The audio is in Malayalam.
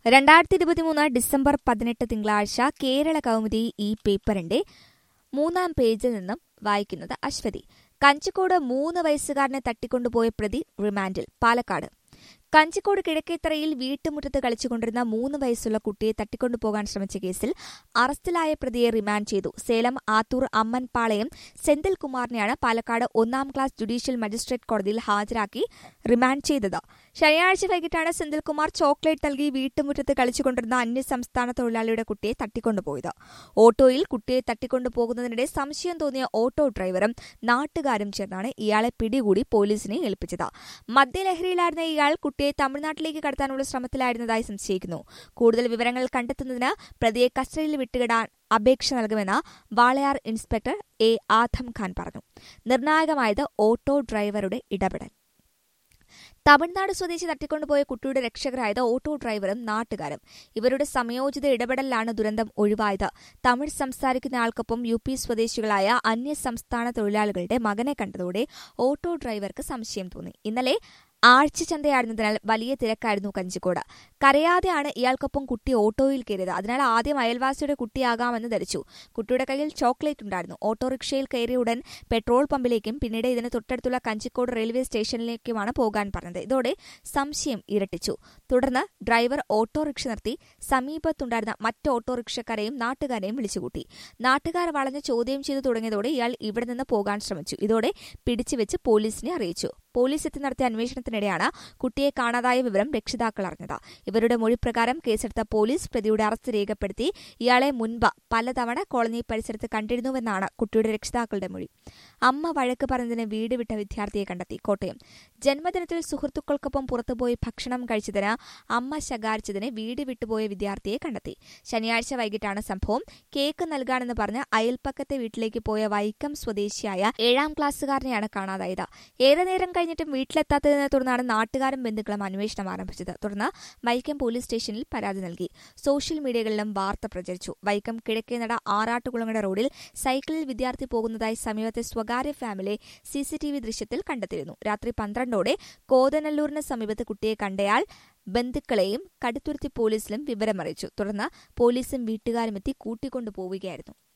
രണ്ടായിരത്തി ഇരുപത്തിമൂന്ന് ഡിസംബർ പതിനെട്ട് തിങ്കളാഴ്ച കേരള കൗമുദി ഈ പേപ്പറിന്റെ മൂന്നാം പേജിൽ നിന്നും വായിക്കുന്നത് അശ്വതി കഞ്ചിക്കോട് മൂന്ന് വയസ്സുകാരനെ തട്ടിക്കൊണ്ടുപോയ പ്രതി റിമാൻഡിൽ പാലക്കാട് കഞ്ചിക്കോട് കിഴക്കേത്തറയിൽ വീട്ടുമുറ്റത്ത് കളിച്ചുകൊണ്ടിരുന്ന മൂന്ന് വയസ്സുള്ള കുട്ടിയെ തട്ടിക്കൊണ്ടുപോകാൻ ശ്രമിച്ച കേസിൽ അറസ്റ്റിലായ പ്രതിയെ റിമാൻഡ് ചെയ്തു സേലം ആത്തൂർ അമ്മൻപാളയം സെന്തിൽ കുമാറിനെയാണ് പാലക്കാട് ഒന്നാം ക്ലാസ് ജുഡീഷ്യൽ മജിസ്ട്രേറ്റ് കോടതിയിൽ ഹാജരാക്കി റിമാൻഡ് ചെയ്തത് ശനിയാഴ്ച വൈകിട്ടാണ് സെന്തിൽകുമാർ ചോക്ലേറ്റ് നൽകി വീട്ടുമുറ്റത്ത് കളിച്ചുകൊണ്ടിരുന്ന അന്യസംസ്ഥാന തൊഴിലാളിയുടെ കുട്ടിയെ തട്ടിക്കൊണ്ടുപോയത് ഓട്ടോയിൽ കുട്ടിയെ തട്ടിക്കൊണ്ടുപോകുന്നതിനിടെ സംശയം തോന്നിയ ഓട്ടോ ഡ്രൈവറും നാട്ടുകാരും ചേർന്നാണ് ഇയാളെ പിടികൂടി പോലീസിനെ ഏൽപ്പിച്ചത് മദ്യലഹരിയിലായിരുന്ന ഇയാൾ കുട്ടിയെ തമിഴ്നാട്ടിലേക്ക് കടത്താനുള്ള ശ്രമത്തിലായിരുന്നതായി സംശയിക്കുന്നു കൂടുതൽ വിവരങ്ങൾ കണ്ടെത്തുന്നതിന് പ്രതിയെ കസ്റ്റഡിയിൽ വിട്ടുകിടാൻ അപേക്ഷ നൽകുമെന്ന് വാളയാർ ഇൻസ്പെക്ടർ എ ആഥം ഖാൻ പറഞ്ഞു നിർണായകമായത് ഓട്ടോ ഡ്രൈവറുടെ ഇടപെടൽ തമിഴ്നാട് സ്വദേശി തട്ടിക്കൊണ്ടുപോയ കുട്ടിയുടെ രക്ഷകരായത് ഓട്ടോ ഡ്രൈവറും നാട്ടുകാരും ഇവരുടെ സമയോചിത ഇടപെടലിലാണ് ദുരന്തം ഒഴിവായത് തമിഴ് സംസാരിക്കുന്ന ആൾക്കൊപ്പം യു പി സ്വദേശികളായ അന്യ സംസ്ഥാന തൊഴിലാളികളുടെ മകനെ കണ്ടതോടെ ഓട്ടോ ഡ്രൈവർക്ക് സംശയം തോന്നി ഇന്നലെ ആഴ്ച ചന്തയായിരുന്നതിനാൽ വലിയ തിരക്കായിരുന്നു കഞ്ചിക്കോട് കരയാതെയാണ് ഇയാൾക്കൊപ്പം കുട്ടി ഓട്ടോയിൽ കയറിയത് അതിനാൽ ആദ്യം അയൽവാസിയുടെ കുട്ടിയാകാമെന്ന് ധരിച്ചു കുട്ടിയുടെ കയ്യിൽ ചോക്ലേറ്റ് ഉണ്ടായിരുന്നു ഓട്ടോറിക്ഷയിൽ കയറിയ ഉടൻ പെട്രോൾ പമ്പിലേക്കും പിന്നീട് ഇതിന് തൊട്ടടുത്തുള്ള കഞ്ചിക്കോട് റെയിൽവേ സ്റ്റേഷനിലേക്കുമാണ് പോകാൻ പറഞ്ഞത് ഇതോടെ സംശയം ഇരട്ടിച്ചു തുടർന്ന് ഡ്രൈവർ ഓട്ടോറിക്ഷ നിർത്തി സമീപത്തുണ്ടായിരുന്ന മറ്റ് ഓട്ടോറിക്ഷക്കാരെയും നാട്ടുകാരെയും വിളിച്ചുകൂട്ടി നാട്ടുകാർ വളഞ്ഞ് ചോദ്യം ചെയ്തു തുടങ്ങിയതോടെ ഇയാൾ ഇവിടെ നിന്ന് പോകാൻ ശ്രമിച്ചു ഇതോടെ പിടിച്ചുവെച്ച് പോലീസിനെ അറിയിച്ചു പോലീസ് എത്തി നടത്തിയ അന്വേഷണത്തിനിടെയാണ് കുട്ടിയെ കാണാതായ വിവരം രക്ഷിതാക്കൾ അറിഞ്ഞത് ഇവരുടെ മൊഴിപ്രകാരം കേസെടുത്ത പോലീസ് പ്രതിയുടെ അറസ്റ്റ് രേഖപ്പെടുത്തി ഇയാളെ മുൻപ് പലതവണ കോളനി പരിസരത്ത് കണ്ടിരുന്നുവെന്നാണ് കുട്ടിയുടെ രക്ഷിതാക്കളുടെ മൊഴി അമ്മ വഴക്ക് പറഞ്ഞതിന് വീട് വിട്ട വിദ്യാർത്ഥിയെ കണ്ടെത്തി കോട്ടയം ജന്മദിനത്തിൽ സുഹൃത്തുക്കൾക്കൊപ്പം പുറത്തുപോയി ഭക്ഷണം കഴിച്ചതിന് അമ്മ ശകാരിച്ചതിന് വീട് വിട്ടുപോയ വിദ്യാർത്ഥിയെ കണ്ടെത്തി ശനിയാഴ്ച വൈകിട്ടാണ് സംഭവം കേക്ക് നൽകാനെന്ന് പറഞ്ഞ് അയൽപ്പക്കത്തെ വീട്ടിലേക്ക് പോയ വൈക്കം സ്വദേശിയായ ഏഴാം ക്ലാസ്സുകാരനെയാണ് കാണാതായത് ഏറെ നേരം കഴിഞ്ഞിട്ടും വീട്ടിലെത്താത്തതിനെ തുടർന്നാണ് നാട്ടുകാരും ബന്ധുക്കളും അന്വേഷണം ആരംഭിച്ചത് തുടർന്ന് വൈക്കം പോലീസ് സ്റ്റേഷനിൽ പരാതി നൽകി സോഷ്യൽ മീഡിയകളിലും വാർത്ത പ്രചരിച്ചു വൈക്കം കിഴക്കേനട ആറാട്ടുകുളങ്ങര റോഡിൽ സൈക്കിളിൽ വിദ്യാർത്ഥി പോകുന്നതായി സമീപത്തെ സ്വകാര്യ ഫാമിലെ സിസിടിവി ദൃശ്യത്തിൽ കണ്ടെത്തിയിരുന്നു രാത്രി പന്ത്രണ്ടോടെ കോതനല്ലൂരിന് സമീപത്ത് കുട്ടിയെ കണ്ടയാൾ ബന്ധുക്കളെയും കടുത്തുരുത്തി പോലീസിലും വിവരമറിയിച്ചു തുടർന്ന് പോലീസും വീട്ടുകാരുമെത്തി കൂട്ടിക്കൊണ്ടുപോവുകയായിരുന്നു